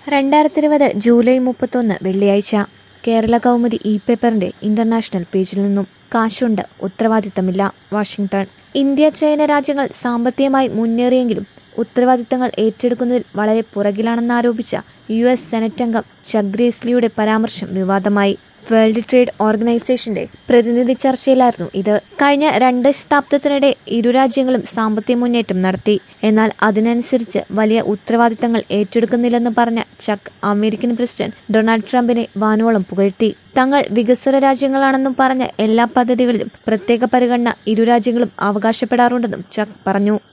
രണ്ടായിരത്തി ഇരുപത് ജൂലൈ മുപ്പത്തൊന്ന് വെള്ളിയാഴ്ച കേരള കൗമുദി ഇ പേപ്പറിന്റെ ഇന്റർനാഷണൽ പേജിൽ നിന്നും കാശുണ്ട് ഉത്തരവാദിത്തമില്ല വാഷിംഗ്ടൺ ഇന്ത്യ ചൈന രാജ്യങ്ങൾ സാമ്പത്തികമായി മുന്നേറിയെങ്കിലും ഉത്തരവാദിത്തങ്ങൾ ഏറ്റെടുക്കുന്നതിൽ വളരെ പുറകിലാണെന്നാരോപിച്ച യു എസ് സെനറ്റ് അംഗം ചഗ്രേസ്ലിയുടെ പരാമർശം വിവാദമായി വേൾഡ് ട്രേഡ് ഓർഗനൈസേഷന്റെ പ്രതിനിധി ചർച്ചയിലായിരുന്നു ഇത് കഴിഞ്ഞ രണ്ട് ശതാബ്ദത്തിനിടെ ഇരു രാജ്യങ്ങളും സാമ്പത്തിക മുന്നേറ്റം നടത്തി എന്നാൽ അതിനനുസരിച്ച് വലിയ ഉത്തരവാദിത്തങ്ങൾ ഏറ്റെടുക്കുന്നില്ലെന്ന് പറഞ്ഞ ചക്ക് അമേരിക്കൻ പ്രസിഡന്റ് ഡൊണാൾഡ് ട്രംപിനെ വാനോളം പുകഴ്ത്തി തങ്ങൾ വികസ്വര രാജ്യങ്ങളാണെന്നും പറഞ്ഞ എല്ലാ പദ്ധതികളിലും പ്രത്യേക പരിഗണന ഇരു രാജ്യങ്ങളും അവകാശപ്പെടാറുണ്ടെന്നും ചക്ക് പറഞ്ഞു